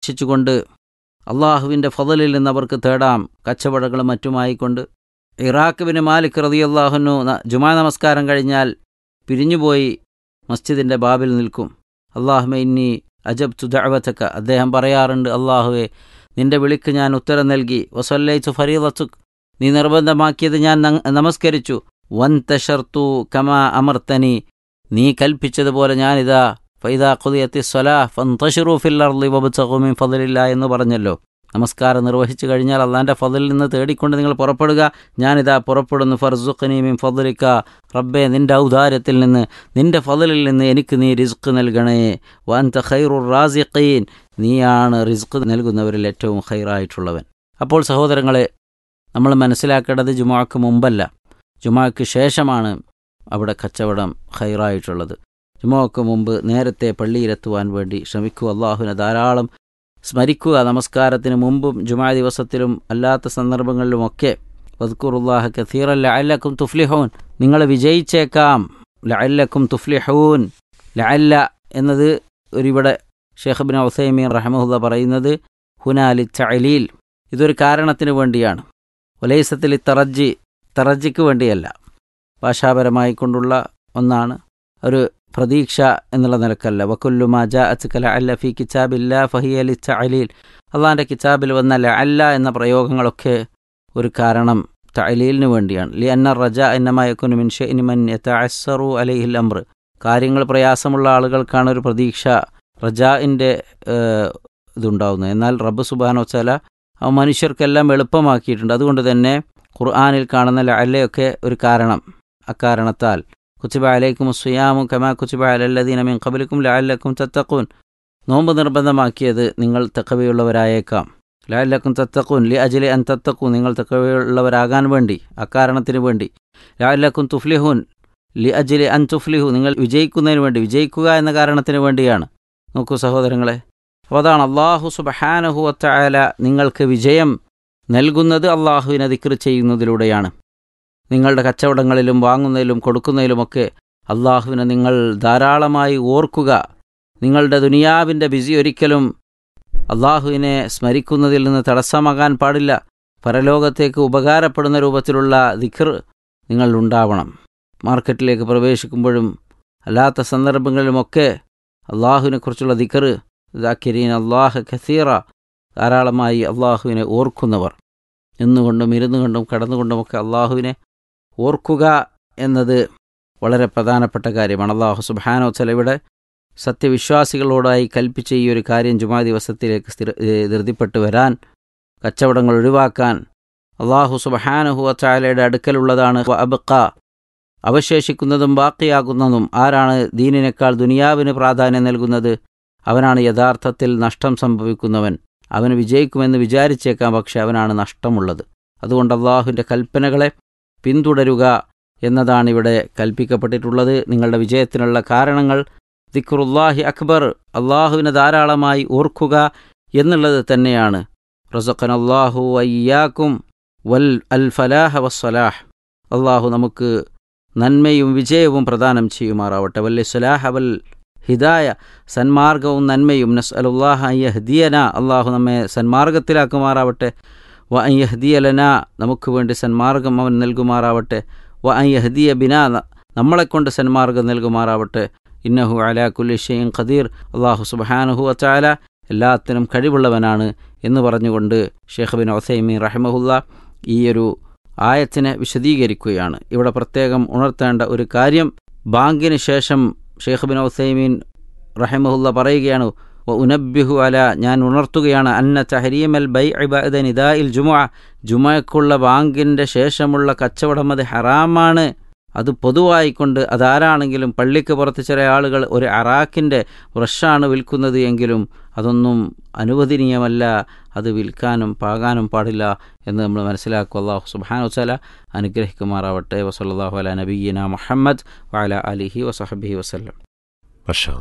അപേക്ഷിച്ചുകൊണ്ട് അള്ളാഹുവിൻ്റെ ഫതലിൽ നിന്ന് അവർക്ക് തേടാം കച്ചവടങ്ങളും മറ്റുമായിക്കൊണ്ട് ഇറാഖ് ബിൻ മാലിക് റതി അള്ളാഹുനു ജുമാ നമസ്കാരം കഴിഞ്ഞാൽ പിരിഞ്ഞുപോയി മസ്ജിദിൻ്റെ ബാബിൽ നിൽക്കും അള്ളാഹുമ ഇന്നി അജബ് തുദഅവത്തക്ക അദ്ദേഹം പറയാറുണ്ട് അള്ളാഹുവെ നിന്റെ വിളിക്ക് ഞാൻ ഉത്തരം നൽകി വസല്ലൈച്ചു ഫരീദത്തുക് നീ നിർബന്ധമാക്കിയത് ഞാൻ നങ്- നമസ്കരിച്ചു വൻ തഷർത്തു കമാ അമർത്തനി നീ കൽപ്പിച്ചതുപോലെ ഞാനിതാ ഫൈദാ ഖുദിയത്തി സ്വലാ ഫന്തഷിറു ഫിൽ അർളി വബ്തഗു മിൻ ഫضലില്ല എന്ന് പറഞ്ഞല്ലോ നമസ്കാരം നിർവഹിച്ചു കഴിഞ്ഞാൽ അള്ളാൻ്റെ ഫضലിൽ നിന്ന് തേടിക്കൊണ്ട് നിങ്ങൾ പുറപ്പെടുക ഞാനിതാ പുറപ്പെടുന്നു ഫർസുഖ്നി മിൻ ഫضലിക്ക റബ്ബേ നിന്റെ ഔദാര്യത്തിൽ നിന്ന് നിന്റെ ഫضലിൽ നിന്ന് എനിക്ക് നീ റിസ്ക് നൽകണേ വഅൻത ഖൈറുർ റാസിഖീൻ നീയാണ് റിസ്ക് നൽകുന്നവരിൽ ഏറ്റവും ഖൈറായിട്ടുള്ളവൻ അപ്പോൾ സഹോദരങ്ങളെ നമ്മൾ മനസ്സിലാക്കേണ്ടത് ജുമാക്ക് മുമ്പല്ല ജുമാക്ക് ശേഷമാണ് അവിടെ കച്ചവടം ഖൈറായിട്ടുള്ളത് ജുമാക്ക് മുമ്പ് നേരത്തെ പള്ളിയിലെത്തുവാൻ വേണ്ടി ശ്രമിക്കുക അള്ളാഹുവിനെ ധാരാളം സ്മരിക്കുക നമസ്കാരത്തിന് മുമ്പും ജുമാ ദിവസത്തിലും അല്ലാത്ത സന്ദർഭങ്ങളിലുമൊക്കെ വദ്ക്കുറുല്ലാഹ കഥീറ ലഅല്ലക്കും തുഫ്ലിഹൂൻ നിങ്ങൾ വിജയിച്ചേക്കാം ലഅല്ലക്കും തുഫ്ലിഹൂൻ ലഅല്ല എന്നത് ഒരിവിടെ ഷെയ്ഖ് ബിൻ ഔസൈമീൻ റഹമുല്ല പറയുന്നത് ഹുനാലി ചഅലീൽ ഇതൊരു കാരണത്തിന് വേണ്ടിയാണ് ഒലൈസത്തിൽ തറജി തറജിക്ക് വേണ്ടിയല്ല ഭാഷാപരമായി കൊണ്ടുള്ള ഒന്നാണ് ഒരു പ്രതീക്ഷ എന്നുള്ള നിലക്കല്ല വക്കുല്ലുമാ ജാ അച്കല അല്ല ഫി കിതാബില്ല ഫഹിയലി ചഅലീൽ അള്ളാഹിൻ്റെ കിതാബിൽ വന്ന ല അല്ല എന്ന പ്രയോഗങ്ങളൊക്കെ ഒരു കാരണം തഅലീലിന് വേണ്ടിയാണ് ലി അന്ന റജ എന്നമായക്കുനു മിൻ ഷെയ്നി മൻ യതഅസ്സറു അലൈഹിൽ അംർ കാര്യങ്ങൾ പ്രയാസമുള്ള ആളുകൾക്കാണ് ഒരു പ്രതീക്ഷ റജാഇൻ്റെ ഇതുണ്ടാവുന്നത് എന്നാൽ റബ്ബ് സുബാനോ ചല ആ മനുഷ്യർക്കെല്ലാം എളുപ്പമാക്കിയിട്ടുണ്ട് അതുകൊണ്ട് തന്നെ ഖുർആാനിൽ കാണുന്ന ലഅല്ലയൊക്കെ ഒരു കാരണം അക്കാരണത്താൽ കുച്ചിബ അലൈക്കും സുയാമും കമാ കുച്ചിബ അലല്ലദീന മിൻ ഖബലിക്കും ലഅല്ലക്കും തത്തഖൂൻ നോമ്പ് നിർബന്ധമാക്കിയത് നിങ്ങൾ തക്കവയുള്ളവരായേക്കാം ലഅല്ലക്കും തത്തഖൂൻ ലി അജിലെ അൻ തത്തഖൂ നിങ്ങൾ തക്കവയുള്ളവരാകാൻ വേണ്ടി അക്കാരണത്തിന് വേണ്ടി ലഅല്ലക്കും തുഫ്ലിഹൂൻ ലി അജിലെ അൻ തുഫ്ലിഹു നിങ്ങൾ വിജയിക്കുന്നതിന് വേണ്ടി വിജയിക്കുക എന്ന കാരണത്തിന് വേണ്ടിയാണ് നോക്കൂ സഹോദരങ്ങളെ അപ്പോൾ അതാണ് അള്ളാഹു സുബഹാനഹുവത്തായാല നിങ്ങൾക്ക് വിജയം നൽകുന്നത് അള്ളാഹുവിനെ ദിക്ർ ചെയ്യുന്നതിലൂടെയാണ് നിങ്ങളുടെ കച്ചവടങ്ങളിലും വാങ്ങുന്നതിലും കൊടുക്കുന്നതിലുമൊക്കെ അള്ളാഹുവിനെ നിങ്ങൾ ധാരാളമായി ഓർക്കുക നിങ്ങളുടെ ദുനിയാവിൻ്റെ ബിസി ഒരിക്കലും അള്ളാഹുവിനെ സ്മരിക്കുന്നതിൽ നിന്ന് തടസ്സമാകാൻ പാടില്ല പരലോകത്തേക്ക് ഉപകാരപ്പെടുന്ന രൂപത്തിലുള്ള ദിഖർ നിങ്ങൾ ഉണ്ടാവണം മാർക്കറ്റിലേക്ക് പ്രവേശിക്കുമ്പോഴും അല്ലാത്ത സന്ദർഭങ്ങളിലുമൊക്കെ അള്ളാഹുവിനെക്കുറിച്ചുള്ള ദിഖർ ദാക്കിരീൻ അള്ളാഹ് ഖസീറ ധാരാളമായി അള്ളാഹുവിനെ ഓർക്കുന്നവർ നിന്നുകൊണ്ടും ഇരുന്നുകൊണ്ടും കടന്നുകൊണ്ടുമൊക്കെ അള്ളാഹുവിനെ ഓർക്കുക എന്നത് വളരെ പ്രധാനപ്പെട്ട കാര്യമാണ് അള്ളാഹു സുബാനോ ചിലവിടെ സത്യവിശ്വാസികളോടായി കൽപ്പിച്ച ഈ ഒരു കാര്യം ജുമാ ദിവസത്തിലേക്ക് സ്ഥിര ധൃതിപ്പെട്ടു വരാൻ കച്ചവടങ്ങൾ ഒഴിവാക്കാൻ അള്ളാഹു സുബഹാനഹു അച്ചാലയുടെ അടുക്കലുള്ളതാണ് അബക്ക അവശേഷിക്കുന്നതും ബാക്കിയാകുന്നതും ആരാണ് ദീനിനേക്കാൾ ദുനിയാവിന് പ്രാധാന്യം നൽകുന്നത് അവനാണ് യഥാർത്ഥത്തിൽ നഷ്ടം സംഭവിക്കുന്നവൻ അവന് വിജയിക്കുമെന്ന് വിചാരിച്ചേക്കാം പക്ഷെ അവനാണ് നഷ്ടമുള്ളത് അതുകൊണ്ട് അള്ളാഹുവിൻ്റെ കൽപ്പനകളെ പിന്തുടരുക എന്നതാണ് ഇവിടെ കൽപ്പിക്കപ്പെട്ടിട്ടുള്ളത് നിങ്ങളുടെ വിജയത്തിനുള്ള കാരണങ്ങൾ ദിക്റുല്ലാഹി അക്ബർ അള്ളാഹുവിനെ ധാരാളമായി ഓർക്കുക എന്നുള്ളത് തന്നെയാണ് റസഖൻ അള്ളാഹു അയ്യാക്കും വൽ അൽ ഫലാഹ വസ്സലാഹ് അള്ളാഹു നമുക്ക് നന്മയും വിജയവും പ്രദാനം ചെയ്യുമാറാവട്ടെ വല്യ സ്വലാഹ വൽ ഹിദായ സന്മാർഗവും നന്മയും നസ് അലുല്ലാഹ അയ്യഹദിയന അള്ളാഹു നമ്മെ സന്മാർഗത്തിലാക്കുമാറാവട്ടെ വ അയ്യഹദിയലന നമുക്ക് വേണ്ടി സന്മാർഗം അവൻ നൽകുമാറാവട്ടെ വ അയ്യഹദിയ ബിന നമ്മളെക്കൊണ്ട് സന്മാർഗം നൽകുമാറാവട്ടെ ഇന്നഹു അലാ കുല്ലി ഷെയ്ൻ ഖദീർ അള്ളാഹു സുബഹാനഹു അച്ചാല എല്ലാത്തിനും കഴിവുള്ളവനാണ് എന്ന് പറഞ്ഞുകൊണ്ട് ഷെയ്ഖ് ബിൻ ഒസൈമി റഹ്മഹുല്ല ഈ ഒരു ആയത്തിനെ വിശദീകരിക്കുകയാണ് ഇവിടെ പ്രത്യേകം ഉണർത്തേണ്ട ഒരു കാര്യം ബാങ്കിന് ശേഷം ഷെയ്ഖ് ബിൻ ഒസൈമീൻ റഹിമഹുല്ല പറയുകയാണ് ഉനബ്ബിഹു അല ഞാൻ ഉണർത്തുകയാണ് അന്ന തഹരീമൽ ബൈ ഇബാദ നിദായിൽ ജുമുഅ ജുമയ്ക്കുള്ള ബാങ്കിൻ്റെ ശേഷമുള്ള കച്ചവടം അത് ഹറാമാണ് അത് പൊതുവായിക്കൊണ്ട് അതാരാണെങ്കിലും പള്ളിക്ക് പുറത്ത് ചില ആളുകൾ ഒരു അറാക്കിൻ്റെ ബ്രഷാണ് വിൽക്കുന്നത് എങ്കിലും അതൊന്നും അനുവദനീയമല്ല അത് വിൽക്കാനും പാകാനും പാടില്ല എന്ന് നമ്മൾ മനസ്സിലാക്കുക അള്ളാഹു സുബാനു വസ്സല അനുഗ്രഹിക്കുമാറാവട്ടെ വസല്ലാഹു അല നബീന മുഹമ്മദ് വഅല അലിഹി വസഹബിഹി വസ്ലം മഷാ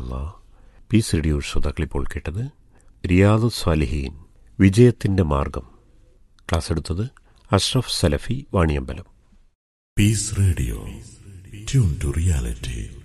പീസ് റേഡിയോ ശ്രോതാക്കൾ ഇപ്പോൾ കേട്ടത് റിയാദു സ്വാലിഹീൻ വിജയത്തിന്റെ മാർഗം ക്ലാസ് എടുത്തത് അഷ്റഫ് സലഫി Vaniyambalam Peace Radio. Tune to reality.